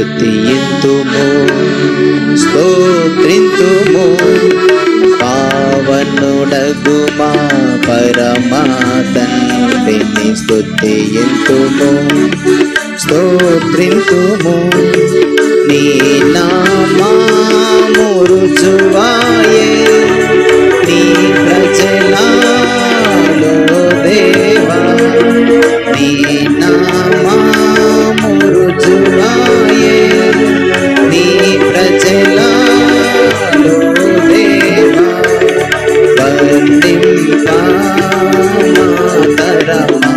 స్తుతియంతుము స్తోత్రింతుము పావనుడగు మా పరమా తండ్రిని స్తుతియంతుము స్తోత్రింతుము నీ నామాము రుజువాయే నీ ప్రజలాలో దేవా నీ నామాము రుజువాయే నీ ప్రజలాలో దేవా వర్ణింపా మాతరమా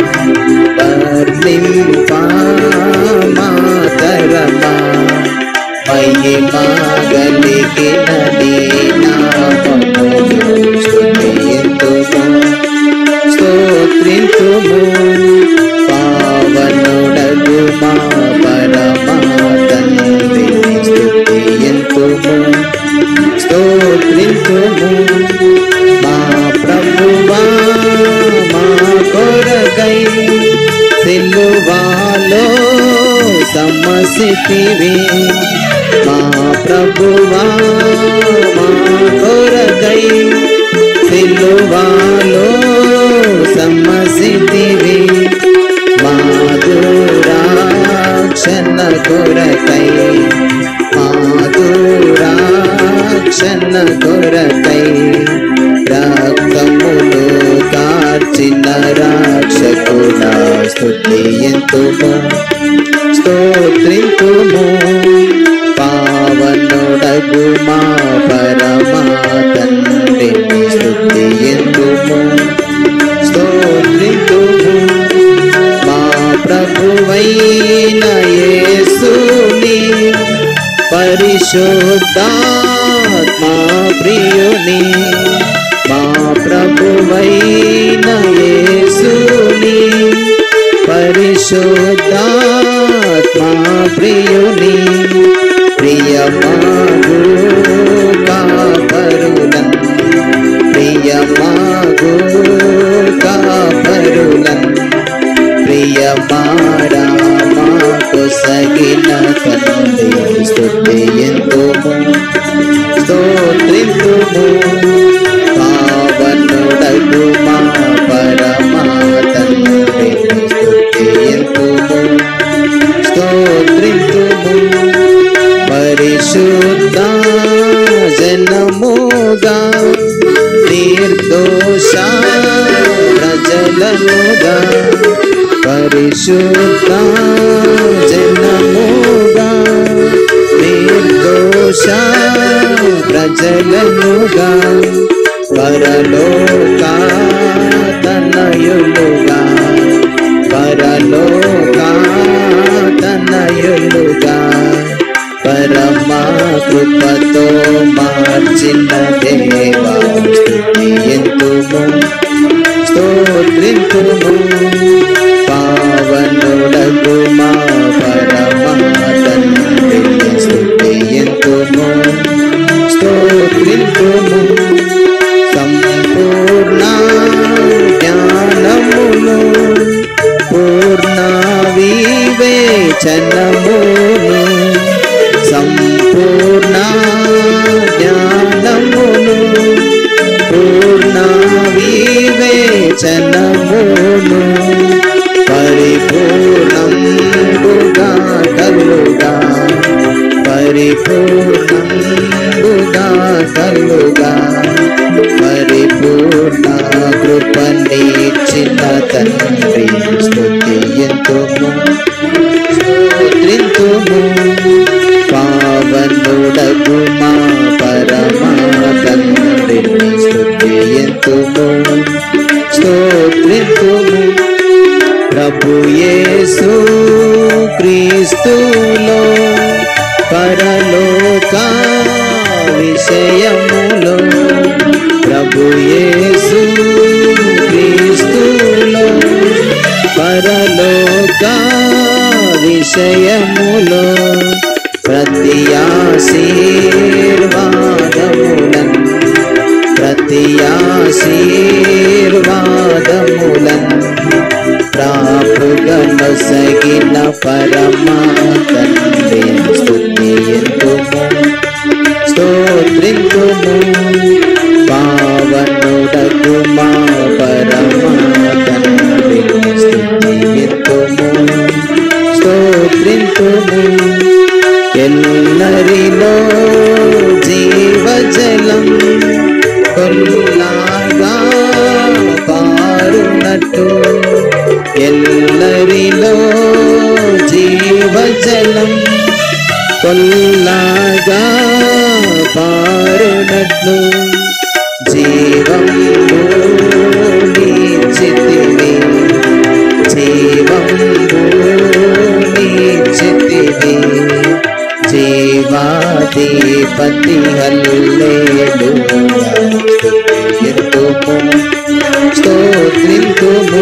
వర్ణింపా మాతరమా మహిమా గలిగిన నీ నామమును స్తుతియంతుము స్తోత్రింతుము పావనుడగు మా పరమా తండ్రిని స్తుతియంతుము స్తోత్రింతుము మా ప్రభువా మా కొరకై సిలువాలో సమసితివి మా ప్రభువా మా కొరకై సిలువాలో సమసితివి మాధురాక్షణ కొరకై మాధురాక్షణ కొరకై రక్తములు కార్చిన రాక్షకుడా స్తుతియంతుము స్తోత్రింతుము పావనుడగు మా పరమా తండ్రిని స్తుతియంతుము స్తోత్రింతుము మా ప్రభువైన యేసుని పరిశుద్ధాత్మా ప్రియుని మా ప్రభువైన యేసుని పరిశుద్ధాత్మా ప్రియుని ప్రియమాగు కాపరులన్ ప్రియమాగు కాపరులన్ ప్రియమారా మాకు సగిన తండ్రి స్తుతియంతుము స్తోత్రింతుము పావనుడగు మా పరమా తండ్రి స్తుతియంతుము స్తోత్రింతుము పరిశుద్ధ జనముగా నిర్దోష ప్రజలనుగా పరిశుద్ధ జనముగా నిర్దోష ప్రజలనుగా పరలోక తనయులుగా పరలోక తనయులుగా పరమా కృపతో మార్చిన దేవా స్తుతియంతుము స్తోత్రింతుము పావనుడగు మా పరమా తండ్రిని స్తుతియంతుము స్తోత్రింతుము సంపూర్ణ జ్ఞానమును పూర్ణ వివేచనమును సంపూర్ణ జ్ఞానమును పూర్ణ వివేచనమును పరిపూర్ణంబుగా కలుగా పరిపూర్ణంబుగా కలుగా పరిపూర్ణ కృపనిచ్చిన తండ్రి స్తుతియంతుము స్తోత్రింతుము పావనుడగు మా పరమా తండ్రిని స్తుతియంతుము స్తోత్రింతుము ప్రభు యేసు క్రీస్తులో పరలోక విషయములో ప్రభు యేసు క్రీస్తులో పరలోక విషయములో ప్రతి ఆశీర్వాదములన్ ప్రతి ఆశీర్వాదములన్ ప్రాపుగను సగిన పరమా తండ్రి స్తోత్రింతుము పావనుడకు మా పరమా తండ్రిని స్తుతింతుము స్తోత్రింతుము ఎల్లరిలో జీవజలం కొల్లాగా పారునట్టు ఎల్లరిలో జీవజలం కొల్లాగా పారునట్లు జీవం నీచితివి జీవం నీచితివి జీవాధిపతి హల్లెలూయా స్తుతింతుము స్తోత్రింతుము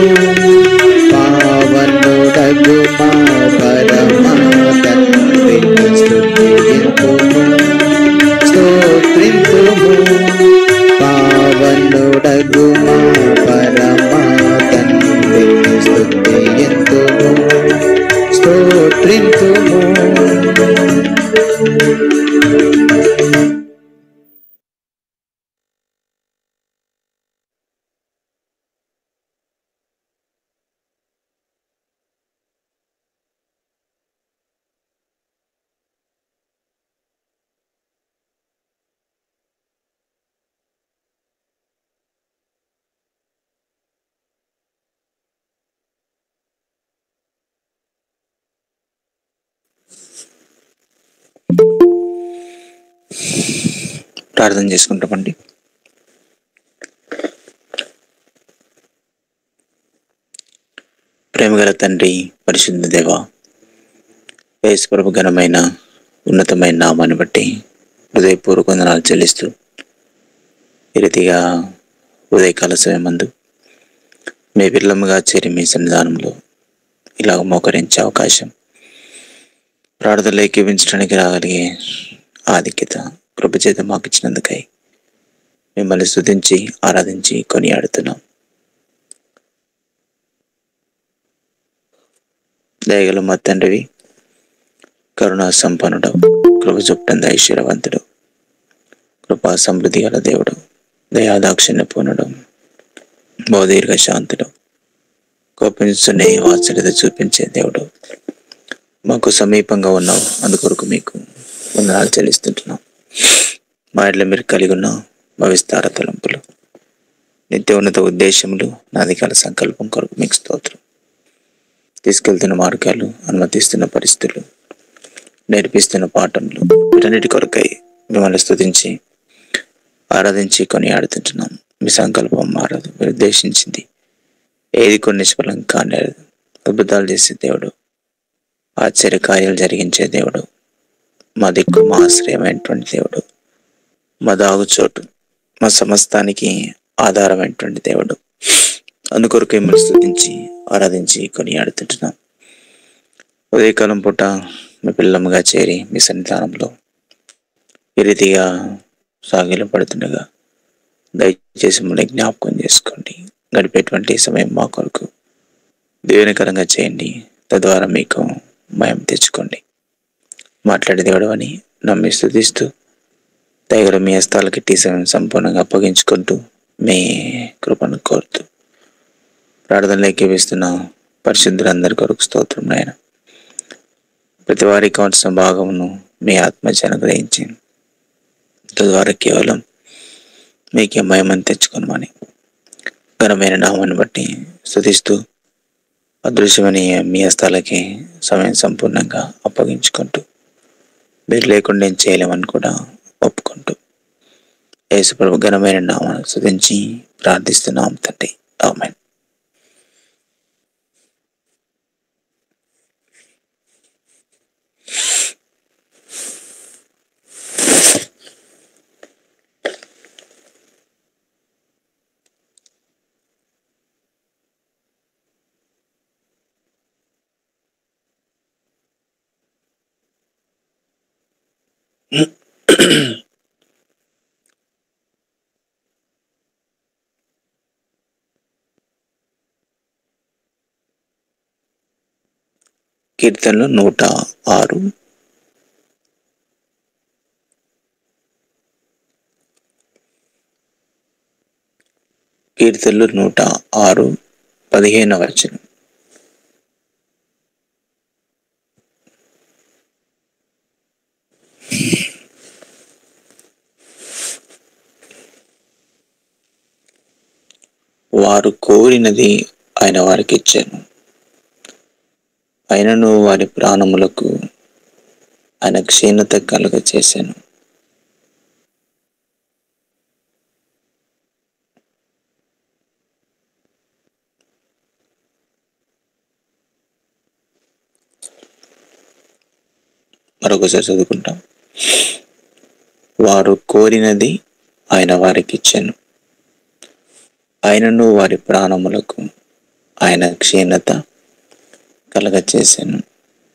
పావనుడగు మా పరమా తండ్రిని స్తుతింతుము స్తోత్రింతుము పావనుడగు మా పరమా తండ్రిని స్తుతింతుము స్తోత్రింతుము ప్రార్థన చేసుకుంటామండి ప్రేమగల తండ్రి పరిశుద్ధ దేవ యేసుప్రభు ఘనమైన ఉన్నతమైన నామాన్ని బట్టి హృదయపూర్వక వందనాలు చెల్లిస్తూ ఈ రీతిగా ఉదయకాల సమయమందు మీ పిల్లముగా చేరి మీ సన్నిధానంలో ఇలాగ మోకరించే అవకాశం ప్రార్థనలు ఏకీవించడానికి రాగలిగే ఆధిక్యత కృపచేత మాకు ఇచ్చినందుకై మిమ్మల్ని స్తుతించి ఆరాధించి కొనియాడుతున్నాం దయగల మా తండ్రివి కరుణా సంపన్నుడు కృప చుట్టంద ఐశ్వర్యవంతుడు కృపా సమృద్ధి గల దేవుడు దయాదాక్షిణ్య పూర్ణుడు బహుదీర్ఘ శాంతుడు కోపించునే వాత్సల్యత చూపించే దేవుడు మాకు సమీపంగా ఉన్నావు అందుకొరకు మీకు వందనాలు చెల్లిస్తుంటున్నాం మా ఇళ్ళ మీరు కలిగి ఉన్న మా విస్తార తలంపులు నిత్య ఉన్నత ఉద్దేశములు నాదికాల సంకల్పం కొరకు మీకు స్తోత్రం తీసుకెళ్తున్న మార్గాలు అనుమతిస్తున్న పరిస్థితులు నేర్పిస్తున్న పాఠములు వీటన్నిటి కొరకై మిమ్మల్ని స్తుతించి ఆరాధించి కొని ఆడుతుంటున్నాం మీ సంకల్పం మారదు మీరు ఉద్దేశించింది ఏది కొన్ని నిష్ఫలం కానేరదు అద్భుతాలు చేసే దేవుడు ఆశ్చర్య కార్యాలు జరిగించే దేవుడు మా దిక్కు మా ఆశ్రయమైనటువంటి దేవుడు మా దాగుచోటు మా సమస్తానికి ఆధారమైనటువంటి దేవుడు అందుకొరకు మిమ్మల్ని స్తుతించి ఆరాధించి కొనియాడుతుంటున్నాం ఉదయకాలం పూట మీ పిల్లముగా చేరి మీ సన్నిధానంలో ఈ రీతిగా సాగిల పడుతుండగా దయచేసి మమ్మల్ని జ్ఞాపకం చేసుకోండి గడిపేటువంటి సమయం మా కొరకు దీవెనకరంగా చేయండి తద్వారా మీకు భయం తెచ్చుకోండి మాట్లాడే దేవుడు అని నమ్మి స్థుతిస్తూ దయగల మీ హస్తాలకి టీ సమయం సంపూర్ణంగా అప్పగించుకుంటూ మీ కృపను కోరుతూ ప్రార్థనలు ఏకీవిస్తున్న పరిశుద్ధులందరి కొరకు స్తోత్రం నాయన ప్రతి వారికి కావాల్సిన భాగమును మీ ఆత్మచ అనుగ్రహించి తద్వారా కేవలం మీకే మయమని తెచ్చుకోనమని ఘనమైన నామాన్ని బట్టి స్థుతిస్తూ అదృశ్యమని మీ హస్తాలకి సమయం సంపూర్ణంగా అప్పగించుకుంటూ మీరు లేకుండా ఏం చేయలేమని కూడా ఒప్పుకుంటూ యేసుప్రభు ఘనమైన నామాన్ని స్థుతించి ప్రార్థిస్తున్నాం తండ్రి ఆమెన్ కీర్తనలు నూట ఆరు కీర్తనలు నూట ఆరు పదిహేను వచనం వారు కోరినది ఆయన వారికి ఇచ్చాను అయినను వారి ప్రాణములకు ఆయన క్షీణత కలుగ చేశాను మరొకసారి చదువుకుంటాం వారు కోరినది ఆయన వారికి ఇచ్చాను ఆయనను వారి ప్రాణములకు ఆయన క్షీణత కలగచేశాను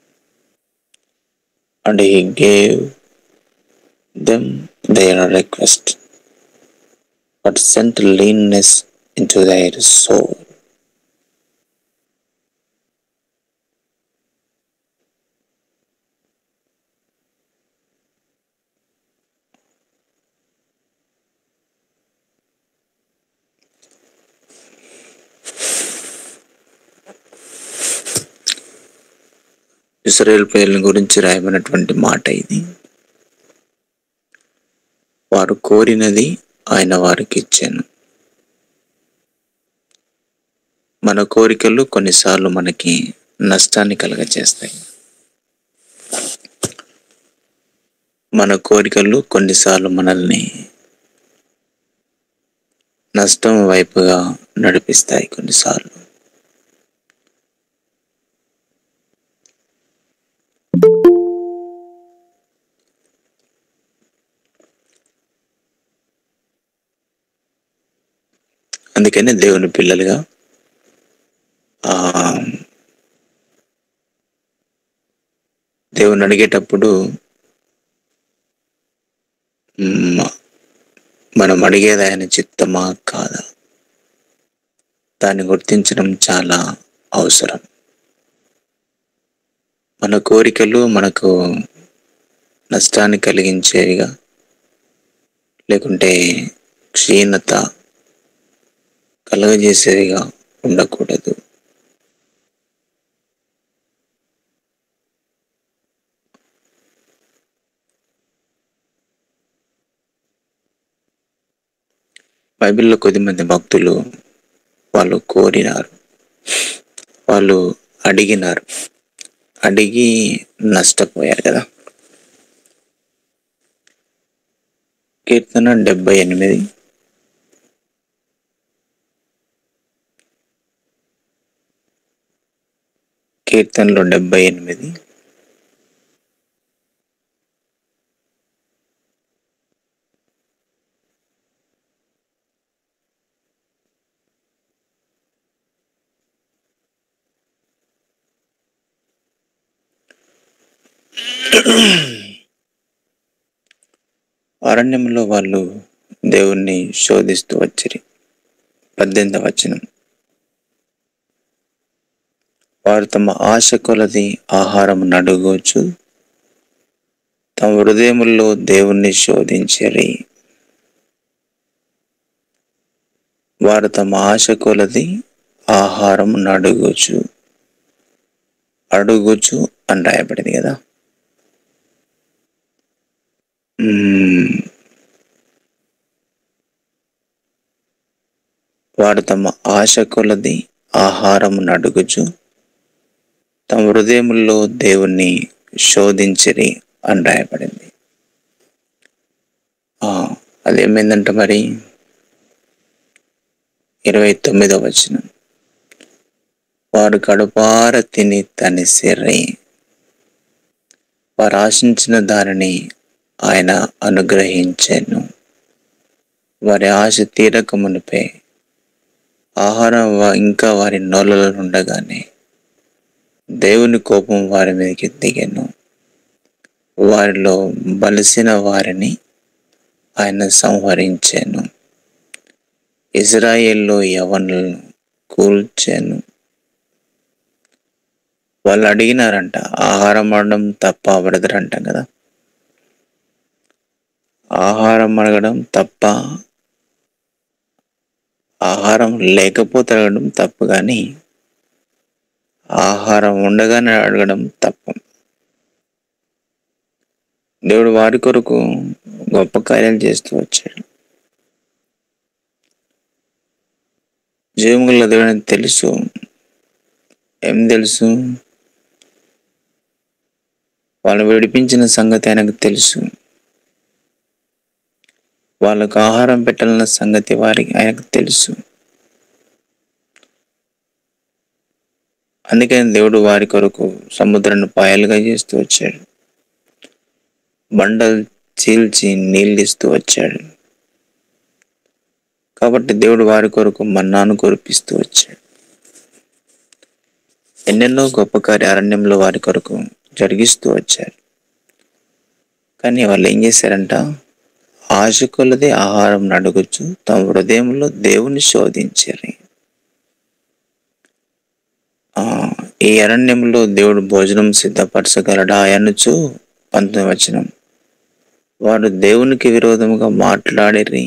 and he gave them their request but sent leanness into their soul Israel ప్రజల గురించి రాయబడినటువంటి మాట ఇది వారు కోరినది ఆయన వారికి ఇచ్చాను మన కోరికలు కొన్నిసార్లు మనకి నష్టాన్ని కలగచేస్తాయి మన కోరికలు కొన్నిసార్లు మనల్ని నష్టం వైపుగా నడిపిస్తాయి కొన్నిసార్లు అందుకని దేవుని పిల్లలుగా ఆ దేవుని అడిగేటప్పుడు మ్, మనం అడిగేది ఆయన చిత్తమా కాదా దాన్ని గుర్తించడం చాలా అవసరం మన కోరికలు మనకు నష్టాన్ని కలిగించేవిగా లేకుంటే క్షీణత కలగజేసేవిగా ఉండకూడదు బైబిల్లో కొద్దిమంది భక్తులు వాళ్ళు కోరినారు వాళ్ళు అడిగినారు అడిగి నష్టపోయారు కదా కీర్తన డెబ్బై ఎనిమిది కీర్తనలో డెబ్బై ఎనిమిది అరణ్యంలో వాళ్ళు దేవుణ్ణి శోధిస్తూ వచ్చిరి పద్దెనిమిది వచనం వారు తమ ఆశ కొలది ఆహారం నడుగోచు తమ హృదయముల్లో దేవుణ్ణి శోధించరి వారు తమ ఆశ కొలది ఆహారం నడుగుచు అడుగుచు అని రాయబడింది కదా మ్మ్. వారు తమ ఆశ కొలది ఆహారము నడుగుచు తమ హృదయముల్లో దేవుణ్ణి శోధించిరి అని రాయబడింది ఆ, అదేమైందంట మరి ఇరవై తొమ్మిదవ వచనం వారు కడుపార తిని తనిసిర్రి వారు ఆశించిన దానిని ఆయన అనుగ్రహించాను వారి ఆశ తీరక మునిపే ఆహారం వా- ఇంకా వారి నోళ్ళలో ఉండగానే దేవుని కోపం వారి మీదకి దిగాను వారిలో బలిసిన వారిని ఆయన సంహరించాను ఇజ్రాయేల్లో యవనులను కూల్చాను వాళ్ళు అడిగినారంట ఆహారం అడగడం తప్ప బ్రదర్ కదా ఆహారం అడగడం తప్ప ఆహారం లేకపోతే అడగడం తప్పు కానీ ఆహారం ఉండగానే అడగడం తప్పు దేవుడు వారి కొరకు గొప్ప కార్యాలు చేస్తూ వచ్చాడు జీవముల దేవుడని తెలుసు ఏం తెలుసు వాళ్ళు విడిపించిన సంగతి ఆయనకు తెలుసు వాళ్ళకు ఆహారం పెట్టాలన్న సంగతి వారికి ఆయనకు తెలుసు అందుకని దేవుడు వారి కొరకు సముద్రాన్ని పాయలుగా చేస్తూ వచ్చాడు బండలు చీల్చి నీళ్ళు ఇస్తూ వచ్చాడు కాబట్టి దేవుడు వారి కొరకు మన్నాను కురిపిస్తూ వచ్చాడు ఎన్నెన్నో గొప్ప కార్య అరణ్యంలో వారి కొరకు జరిగిస్తూ వచ్చారు కానీ వాళ్ళు ఏం చేశారంట ఆశ కొలది ఆహారం అడుగుచు తమ హృదయంలో దేవుని శోధించారు ఆ, ఈ అరణ్యంలో దేవుడు భోజనం సిద్ధపరచగలడా అనుచు పంతొమ్మిది వచనం వారు దేవునికి విరోధముగా మాట్లాడిరి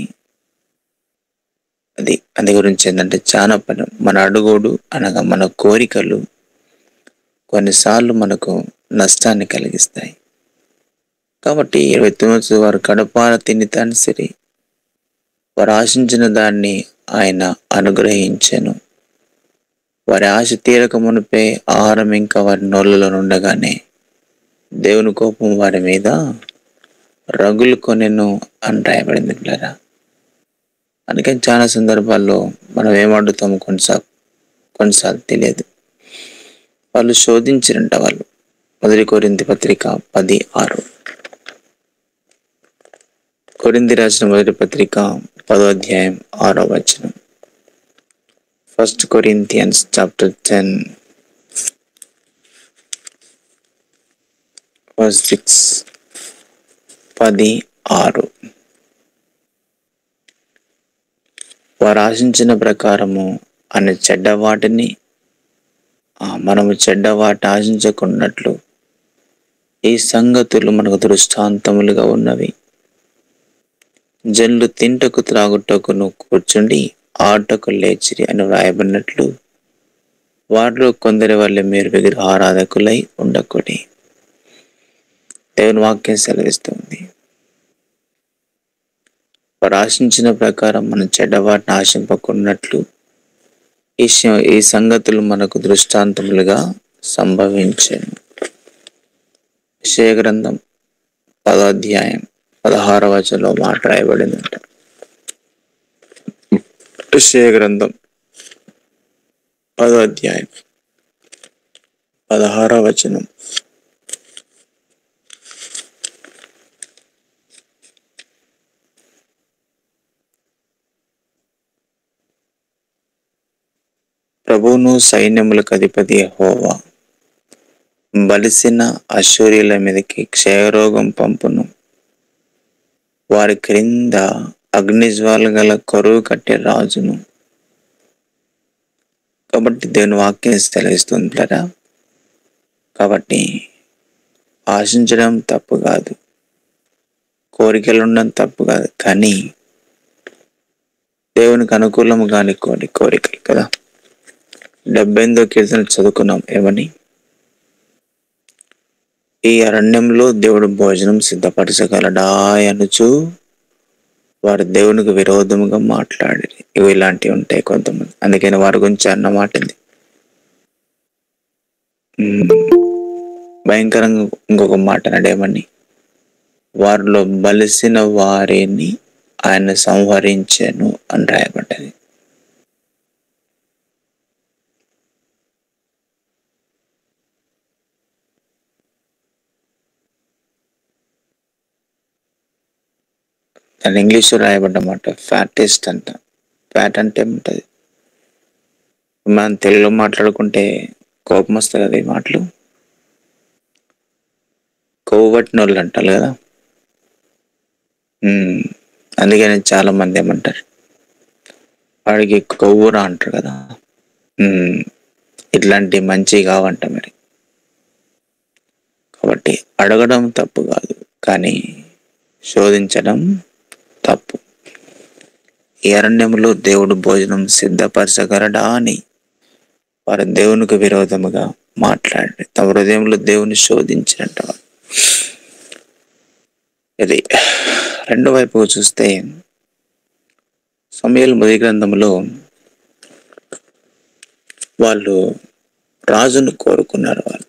అది అది గురించి ఏంటంటే చాలా పని మన అడుగుడు అనగా మన కోరికలు కొన్నిసార్లు మనకు నష్టాన్ని కలిగిస్తాయి కాబట్టి ఇరవై తొమ్మిది వారు కడపాల తిని సరి వారు ఆశించిన దాన్ని ఆయన అనుగ్రహించాను వారి ఆశ తీరక మునిపే ఆహారం ఇంకా వారి నోళ్ళలో ఉండగానే దేవుని కోపం వారి మీద రగులు కొనెను అని రాయబడింది పిల్లరా అందుకని చాలా సందర్భాల్లో మనం ఏమడుగుతాము కొన్నిసార్లు కొన్నిసార్లు తెలియదు వాళ్ళు శోధించిరంట వాళ్ళు మొదటి కొరింది పత్రిక పది ఆరు కొరింది రాసిన మొదటి పత్రిక పదో అధ్యాయం ఆరో వచనం first Corinthians chapter ten first six పది ఆరు వారు ఆశించిన ప్రకారము అనే చెడ్డ వాటిని ఆ, మనము చెడ్డ వాటి ఆశించకున్నట్లు ఈ సంగతులు మనకు దృష్టాంతములుగా ఉన్నవి జన్లు తింటకు త్రాగుటకును కూర్చుండి ఆటకు లేచిరి అని వ్రాయబడినట్లు వారిలో కొందరి వల్ల మీరు విగ్రహారాధకులై ఉండకూడి దేవుని వాక్యం సెలవిస్తుంది వారు ఆశించిన ప్రకారం మనం చెడ్డవాటిని ఆశింపకున్నట్లు ఈ శ- ఈ సంగతులు మనకు దృష్టాంతములుగా సంభవించాను విషయ గ్రంథం పదో అధ్యాయం పదహారవ వచనంలో మాట రాయబడిందంట విషయ గ్రంథం పదో అధ్యాయం పదహారవ వచనం ప్రభువును సైన్యములకు అధిపతి హోవా బలిసిన అశూర్యుల మీదకి క్షయరోగం పంపును వారి క్రింద అగ్నిజ్వాల గల కరువు కట్టే రాజును కాబట్టి దేవుని వాక్యం సెలవిస్తుంది కదా కాబట్టి ఆశించడం తప్పు కాదు కోరికలు ఉండడం తప్పు కాదు కానీ దేవునికి అనుకూలము కాని కోరి కోరికలు కదా డెబ్బై ఎనిమిదో కీర్తన చదువుకున్నాం ఏమని ఈ అరణ్యంలో దేవుడు భోజనం సిద్ధపరచగలడా అనుచు వారు దేవునికి విరోధముగా మాట్లాడి ఇవి ఇలాంటివి ఉంటాయి కొంతమంది అందుకని వారి గురించి అన్న మాట ఇది ఉమ్, భయంకరంగా ఇంకొక మాట అన్నాడేమని వారిలో బలిసిన వారిని ఆయన సంహరించాను అని రాయబడ్డది దాని ఇంగ్లీష్లో రాయబడ్డమాట ఫ్యాటెస్ట్ అంట ఫ్యాట్ అంటే ఏముంటుంది మనం తెలుగులో మాట్లాడుకుంటే కోపం వస్తుంది కదా ఈ మాటలు కొవ్వు పట్టిన వాళ్ళు అంటారు కదా ఉమ్, అందుకని చాలా మంది ఏమంటారు వాడికి కొవ్వురా అంటారు కదా ఉమ్, ఇట్లాంటి మంచి కావంట మరి కాబట్టి అడగడం తప్పు కాదు కానీ శోధించడం తప్పు ఈ అరణ్యములో దేవుడు భోజనం సిద్ధపరచగలడా అని వారు దేవునికి విరోధముగా మాట్లాడి తమ హృదయంలో దేవుని శోధించినట్ట వారు. ఇది రెండో వైపు చూస్తే సమయలు మొదటి గ్రంథంలో వాళ్ళు రాజును కోరుకున్నారు వాళ్ళు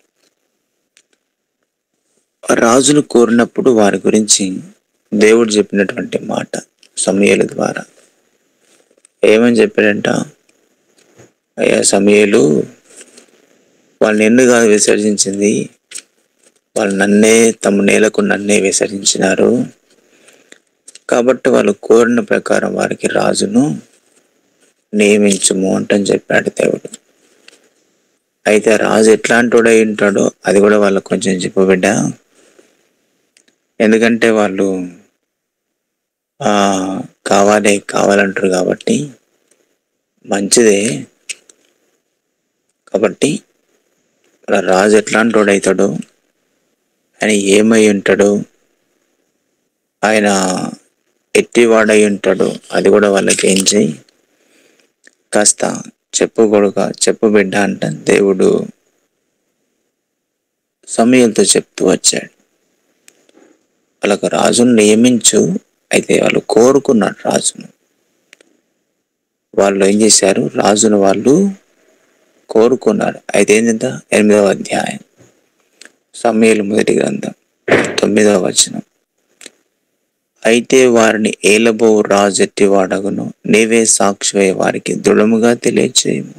ఆ రాజును కోరినప్పుడు వారి గురించి దేవుడు చెప్పినటువంటి మాట సమయల ద్వారా ఏమని చెప్పాడంట అయ్యా సమయలు వాళ్ళని ఎన్ను కాదు విసర్జించింది వాళ్ళు నన్నే తమ నేలకు నన్నే విసర్జించినారు కాబట్టి వాళ్ళు కోరిన ప్రకారం వారికి రాజును నియమించుము అంటని చెప్పాడు దేవుడు అయితే ఆ రాజు ఎట్లాంటి వాడై ఉంటాడో అది కూడా వాళ్ళకు కొంచెం చెప్పబిడ్డ ఎందుకంటే వాళ్ళు ఆ కావాలి కావాలంటారు కాబట్టి మంచిదే కాబట్టి వాళ్ళ రాజు ఎట్లాంటి వాడవుతాడో ఆయన ఏమై ఉంటాడో ఆయన ఎట్టివాడై ఉంటాడో అది కూడా వాళ్ళకి ఏం చేయి కాస్త చెప్పు కొడుక చెప్పు బిడ్డ అంట దేవుడు సమయంతో చెప్తూ వచ్చాడు వాళ్ళకు రాజును నియమించు అయితే వాళ్ళు కోరుకున్నారు రాజును వాళ్ళు ఏం చేశారు రాజును వాళ్ళు కోరుకున్నారు అయితే ఏంటంట ఎనిమిదవ అధ్యాయం సమయలు మొదటి గ్రంథం తొమ్మిదవ వచనం అయితే వారిని ఏలబో రాజెట్టి వాడగును నీవే సాక్షివై వారికి దృఢముగా తెలియచేయము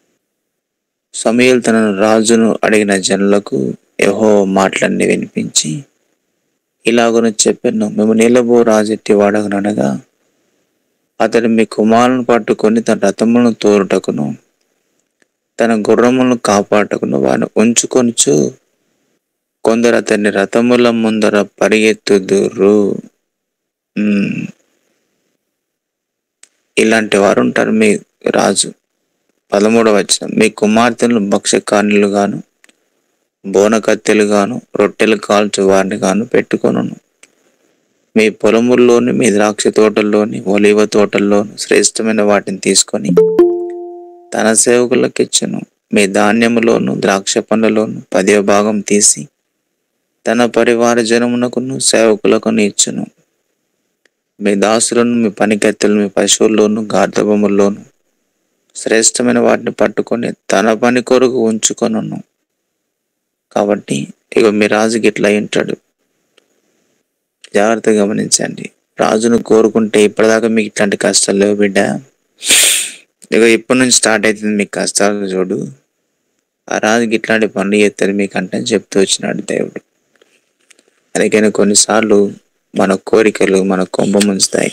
సమయలు తనను రాజును అడిగిన జనులకు యహో మాటలన్నీ వినిపించి ఇలాగను చెప్పాను మేము నీలబో రాజెట్టి వాడగనగా అతడు మీ కుమారులను పట్టుకొని తన రథములను తోరుటకును తన గుర్రములను కాపాటకును వారిని ఉంచుకొనుచు కొందరు అతన్ని రథముల ముందర పరిగెత్తుదురు ఉమ్. ఇలాంటి వారు ఉంటారు మీ రాజు పదమూడవ వచనం మీ కుమార్తెలను భక్ష్యకానులు గాను బోనకత్తెలు గాను రొట్టెలు కాల్చు వారిని గాను పెట్టుకొను మీ పొలముల్లోని మీ ద్రాక్ష తోటల్లోని ఒలివ తోటల్లోని శ్రేష్టమైన వాటిని తీసుకొని తన సేవకులకు ఇచ్చును మీ ధాన్యములోను ద్రాక్ష పండ్లలోను పదివ భాగం తీసి తన పరివార జనమునకును సేవకులకును ఇచ్చును మీ దాసులను మీ పనికత్తెలను మీ పశువుల్లోను గార్ధబొమ్మల్లోను శ్రేష్టమైన వాటిని పట్టుకొని తన పని కొరకు ఉంచుకొనును కాబట్టి ఇక మీ రాజుకి ఇట్లా ఉంటాడు జాగ్రత్తగా గమనించండి రాజును కోరుకుంటే ఇప్పటిదాకా మీకు ఇట్లాంటి కష్టాలు లేవు బిడ్డ ఇక ఇప్పటి నుంచి స్టార్ట్ అవుతుంది మీకు కష్టాలు చూడు ఆ రాజుకి ఇట్లాంటి పనులు చేస్తారు మీకంటే చెప్తూ వచ్చినాడు దేవుడు అందుకని కొన్నిసార్లు మన కోరికలు మన కొంప ముంచుతాయి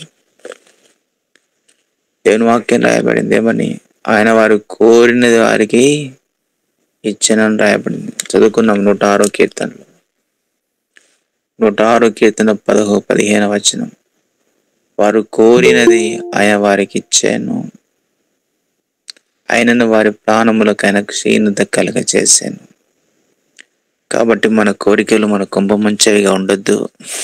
దేవుని వాక్యం రాయబడింది ఏమని ఆయన వారు కోరినది వారికి ఇచ్చానని రాయబడింది చదువుకున్నాం నూట ఆరో కీర్తనలో నూట ఆరో కీర్తన పదహో పదిహేను వచనం వారు కోరినది ఆయన వారికి ఇచ్చాను ఆయనను వారి ప్రాణములకైన క్షీణత కలగ చేశాను కాబట్టి మన కోరికలు మన కుంభమంచేవిగా ఉండొద్దు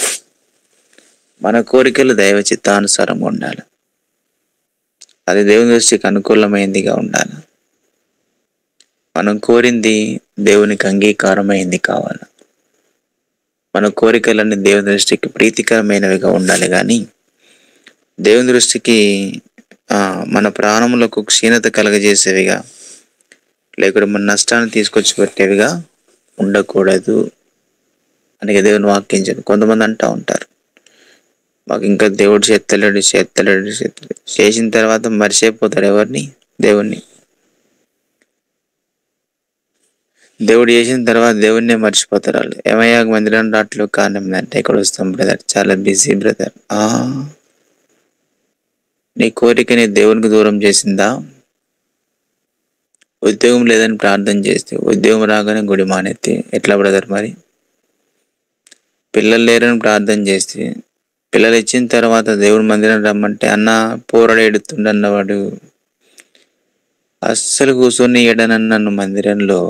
మన కోరికలు దైవ చిత్తానుసారంగా ఉండాలి అది దేవుని దృష్టికి అనుకూలమైందిగా ఉండాలి మనం కోరింది దేవునికి అంగీకారమైంది కావాలి మన కోరికలన్నీ దేవుని దృష్టికి ప్రీతికరమైనవిగా ఉండాలి కానీ దేవుని దృష్టికి ఆ, మన ప్రాణములకు క్షీణత కలగజేసేవిగా లేకుంటే మన నష్టాన్ని తీసుకొచ్చి పెట్టేవిగా ఉండకూడదు అని దేవుని వాక్యం చెప్పి కొంతమంది అంటా ఉంటారు మాకు ఇంకా దేవుడు చేస్తలేడు చేస్తలేడు చేస్తలేడు చేసిన తర్వాత మర్చిపోతాడు ఎవరిని దేవుణ్ణి దేవుడు చేసిన తర్వాత దేవుణ్ణే మర్చిపోతారు వాళ్ళు ఏమయ్యా మందిరం రావట్లేదు కారణం అంటే ఇక్కడ వస్తాం బ్రదర్ చాలా బిజీ బ్రదర్ ఆ నీ కోరికని దేవునికి దూరం చేసిందా ఉద్యోగం లేదని ప్రార్థన చేస్తే ఉద్యోగం రాగానే గుడి మానెత్తి ఎట్లా బ్రదర్ మరి పిల్లలు లేరని ప్రార్థన చేస్తే పిల్లలు ఇచ్చిన తర్వాత దేవుడి మందిరం రమ్మంటే అన్న పోరాడు ఎడుతుండన్నవాడు అస్సలు కూర్చొని ఎడనన్న నన్ను మందిరంలో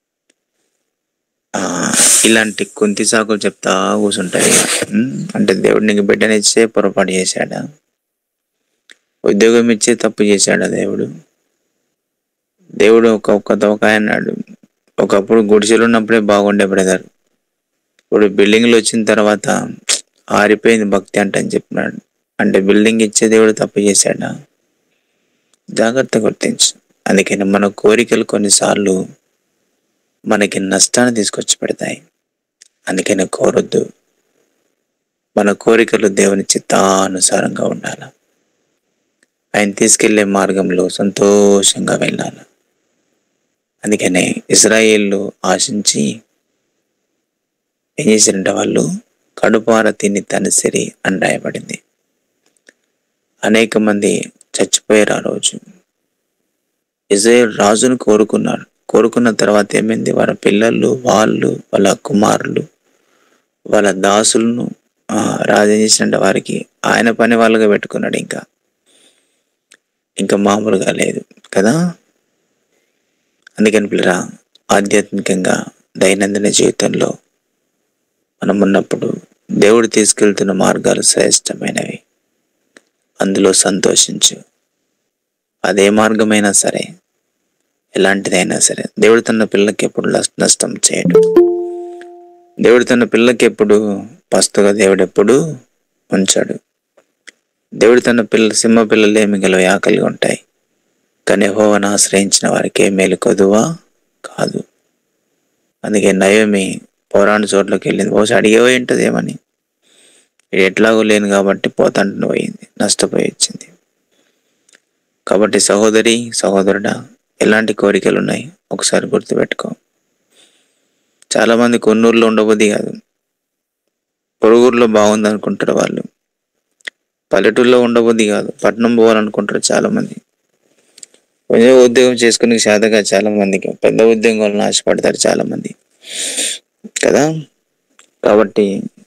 ఆ ఇలాంటి కుంతి సాకులు చెప్తా కూర్చుంటాయి ఇక. ఉమ్, అంటే దేవుడు నీకు బిడ్డనిచ్చే పొరపాటు చేశాడా ఉద్యోగం ఇచ్చే తప్పు చేశాడు ఆ దేవుడు దేవుడు ఒక ఒక్క తవకాయ అన్నాడు ఒకప్పుడు గుడిసెలు ఉన్నప్పుడే బాగుండే బ్రదర్ ఇప్పుడు బిల్డింగ్లు వచ్చిన తర్వాత ఆరిపోయింది భక్తి అంటే అని చెప్పినాడు అంటే బిల్డింగ్ ఇచ్చే దేవుడు తప్పు చేశాడా జాగ్రత్త గుర్తించు అందుకని మన కోరికలు కొన్నిసార్లు మనకి నష్టాన్ని తీసుకొచ్చి పెడతాయి అందుకని కోరొద్దు మన కోరికలు దేవుని చిత్తానుసారంగా ఉండాలి ఆయన తీసుకెళ్లే మార్గంలో సంతోషంగా వెళ్ళాలి అందుకనే ఇజ్రాయేళ్ళు ఆశించి ఏం చేశారంటే వాళ్ళు కడుపార తిని తనసిరి అని రాయబడింది అనేక మంది చచ్చిపోయారు ఆ రోజు ఇజ్రాయేల్ రాజును కోరుకున్నారు కోరుకున్న తర్వాత ఏమైంది వాళ్ళ పిల్లలు వాళ్ళు వాళ్ళ కుమారులు వాళ్ళ దాసులను ఆ, రాజు ఏం చేసినట్టు వారికి ఆయన పని వాళ్ళుగా పెట్టుకున్నాడు ఇంకా ఇంకా మామూలుగా లేదు కదా అందుకని పిల్లరా ఆధ్యాత్మికంగా దైనందిన జీవితంలో మనం ఉన్నప్పుడు దేవుడు తీసుకెళ్తున్న మార్గాలు శ్రేష్టమైనవి అందులో సంతోషించు అదే మార్గమైనా సరే ఎలాంటిదైనా సరే దేవుడు తన పిల్లకి ఎప్పుడు నష్- నష్టం చేయడు దేవుడు తన పిల్లకి ఎప్పుడు పస్తుగా దేవుడు ఎప్పుడు ఉంచాడు దేవుడు తన పిల్ల సింహ పిల్లలు ఏమి గలవి ఆకలిగా ఉంటాయి కానీ హోవను ఆశ్రయించిన వారికి ఏ మేలు కొదువా కాదు అందుకే నయోమి పోరాని చోట్లకి వెళ్ళింది బహుశా అడిగేవో ఏంటది ఏమని ఇది ఎట్లాగో లేను కాబట్టి పోతాంటున్న పోయింది నష్టపోయి వచ్చింది కాబట్టి సహోదరి సహోదరుడా ఎలాంటి కోరికలు ఉన్నాయి ఒకసారి గుర్తుపెట్టుకో చాలా మంది కొన్నూరులో ఉండబుద్ధి కాదు పొరుగురులో బాగుంది అనుకుంటారు వాళ్ళు పల్లెటూరులో ఉండబుద్ధి కాదు పట్నం పోవాలనుకుంటారు చాలా మంది కొంచెం ఉద్యోగం చేసుకునే శాతగా చాలా మందికి పెద్ద ఉద్యోగం వలన ఆశపడతారు చాలా మంది కదా కాబట్టి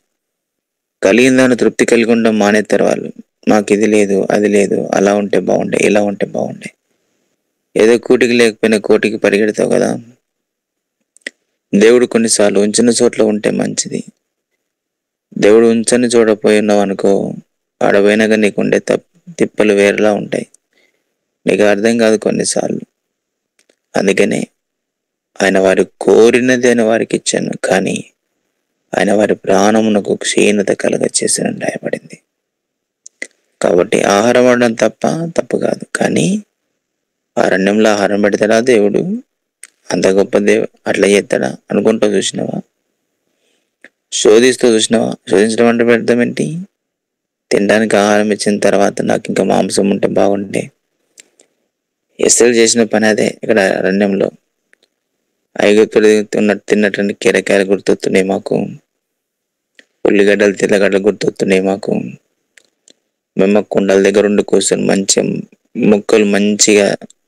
కలిగిన దాన్ని తృప్తి కలిగి ఉండడం మానేస్తారు వాళ్ళు మాకు ఇది లేదు అది లేదు అలా ఉంటే బాగుండే ఇలా ఉంటే బాగుండే ఏదో కూటికి లేకపోయినా కోటికి పరిగెడతావు కదా దేవుడు కొన్నిసార్లు ఉంచిన చోట్ల ఉంటే మంచిది దేవుడు ఉంచని చూడపోయినావు అనుకో ఆడపోయినాక నీకు ఉండే తప్ తిప్పలు వేరేలా ఉంటాయి నీకు అర్థం కాదు కొన్నిసార్లు అందుకనే ఆయన వారి కోరినది అని వారికి ఇచ్చాను కానీ ఆయన వారి ప్రాణమునకు క్షీణత కలగ చేసిన రాయబడింది కాబట్టి ఆహారం అవడం తప్ప తప్పు కాదు కానీ అరణ్యంలో ఆహారం పెడతాడా దేవుడు అంత గొప్ప దేవు అట్లా చేస్తాడా అనుకుంటూ చూసినావా శోధిస్తూ చూసినావా శోధించడం అంటే పెడతాం ఏంటి తినడానికి ఆహారం ఇచ్చిన తర్వాత నాకు ఇంకా మాంసం ఉంటే బాగుండే ఎస్ఎల్ చేసిన పని అదే ఇక్కడ అరణ్యంలో ఐగుప్తులు తిన్నట్టు తిన్నటువంటి కీరకాయలు గుర్తొస్తున్నాయి మాకు ఉల్లిగడ్డలు తెల్లగడ్డలు గుర్తొస్తున్నాయి మాకు మేము ఆ కుండల దగ్గర ఉండి కూర్చొని మంచిగా ముక్కలు మంచిగా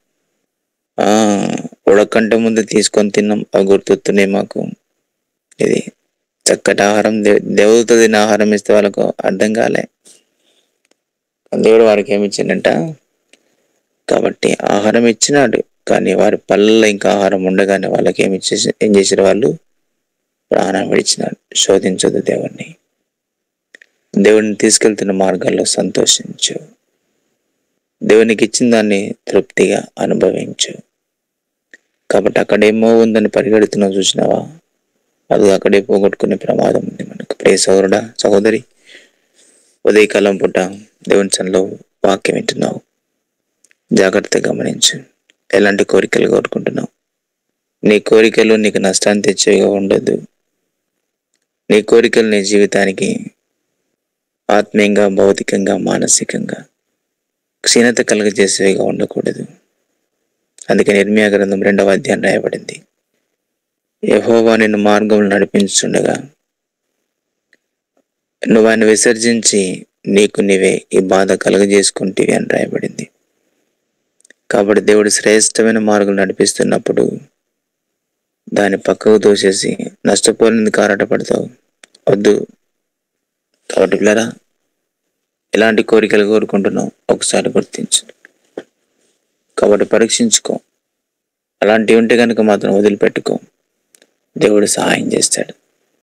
ఆ ఉడకంటే ముందు తీసుకొని తిన్నాం అవి గుర్తొస్తున్నాయి మాకు ఇది చక్కటి ఆహారం దేవ్- దేవుడితో తిన్న ఆహారం ఇస్తే వాళ్ళకు అర్థం కాలే దేవుడు వారికి ఏమి ఇచ్చిండంట కాబట్టి ఆహారం ఇచ్చినాడు కానీ వారి పళ్ళలో ఇంకా ఆహారం ఉండగానే వాళ్ళకి ఏమి ఇచ్చేసి ఏం చేశారు వాళ్ళు ప్రాణం విడిచినారు శోధించదు దేవుణ్ణి దేవుడిని తీసుకెళ్తున్న మార్గాల్లో సంతోషించు దేవునికి ఇచ్చిన దాన్ని తృప్తిగా అనుభవించు కాబట్టి అక్కడేమో ఉందని పరిగెడుతున్నావు చూసినావా అది అక్కడే పోగొట్టుకునే ప్రమాదం ఉంది మనకు ప్రే సోదరుడా సహోదరి ఉదయకాలం పూట దేవుని సన్నిలో వాక్యం వింటున్నావు జాగ్రత్తగా గమనించు ఎలాంటి కోరికలు కోరుకుంటున్నావు నీ కోరికలు నీకు నష్టాన్ని తెచ్చేగా ఉండదు నీ కోరికలు నీ జీవితానికి ఆత్మీయంగా భౌతికంగా మానసికంగా క్షీణత కలుగజేసేవిగా ఉండకూడదు అందుకే నిర్మయా గ్రంథం రెండవ అధ్యాయం రాయబడింది యహోవా నిన్ను మార్గంలో నడిపించుండగా నువ్వు ఆయన విసర్జించి నీకు నీవే ఈ బాధ కలుగజేసుకుంటేవి అని రాయబడింది కాబట్టి దేవుడు శ్రేష్టమైన మార్గం నడిపిస్తున్నప్పుడు దాన్ని పక్కకు తోసేసి నష్టపోయినందుకు ఆరాటపడతావు వద్దు కాబట్టి పిల్లరా ఎలాంటి కోరికలు కోరుకుంటున్నావు ఒకసారి గుర్తించు కాబట్టి పరీక్షించుకో అలాంటివి ఉంటే కనుక మాత్రం వదిలిపెట్టుకో దేవుడు సహాయం చేస్తాడు